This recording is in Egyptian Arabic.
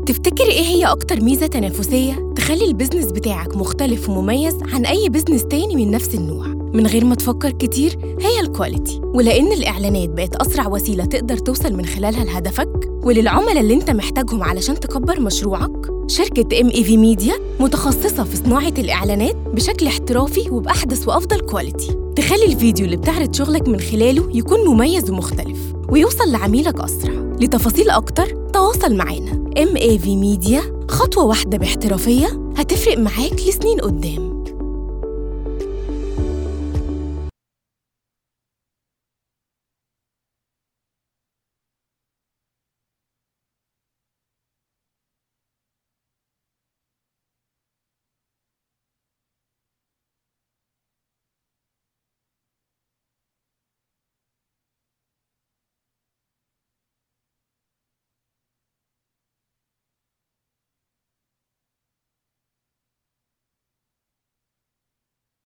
تفتكر إيه هي أكتر ميزة تنافسية تخلي البيزنس بتاعك مختلف ومميز عن أي بيزنس تاني من نفس النوع؟ من غير ما تفكر كتير هي الكواليتي ولأن الإعلانات بقت أسرع وسيلة تقدر توصل من خلالها لهدفك وللعملاء اللي انت محتاجهم علشان تكبر مشروعك شركة ام اي في ميديا متخصصة في صناعة الإعلانات بشكل احترافي وبأحدث وأفضل كواليتي تخلي الفيديو اللي بتعرض شغلك من خلاله يكون مميز ومختلف ويوصل لعميلك أسرع لتفاصيل أكتر تواصل معانا ام اي في ميديا خطوة واحدة باحترافية هتفرق معاك لسنين قدام